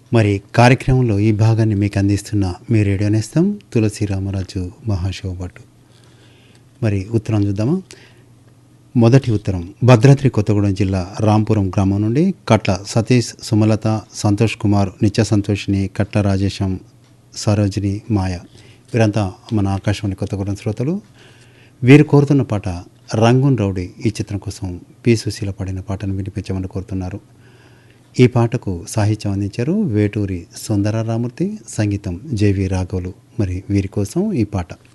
మరి కార్యక్రమంలో ఈ భాగాన్ని మీకు అందిస్తున్న మీ రేడియో నేస్తం తులసి రామరాజు మహాశివభట్టు మరి ఉత్తరం చూద్దామా మొదటి ఉత్తరం భద్రాద్రి కొత్తగూడెం జిల్లా రాంపురం గ్రామం నుండి కట్ల సతీష్ సుమలత సంతోష్ కుమార్ నిత్య సంతోషిని కట్ల రాజేశం సరోజిని మాయ వీరంతా మన ఆకాశవాణి కొత్తగూడెం శ్రోతలు వీరు కోరుతున్న పాట రంగున్ రౌడీ ఈ చిత్రం కోసం పి సుశీల పాడిన పాటను వినిపించమని కోరుతున్నారు ఈ పాటకు సాహిత్యం అందించారు వేటూరి సుందర రామూర్తి సంగీతం జేవి రాఘవులు మరి వీరి కోసం ఈ పాట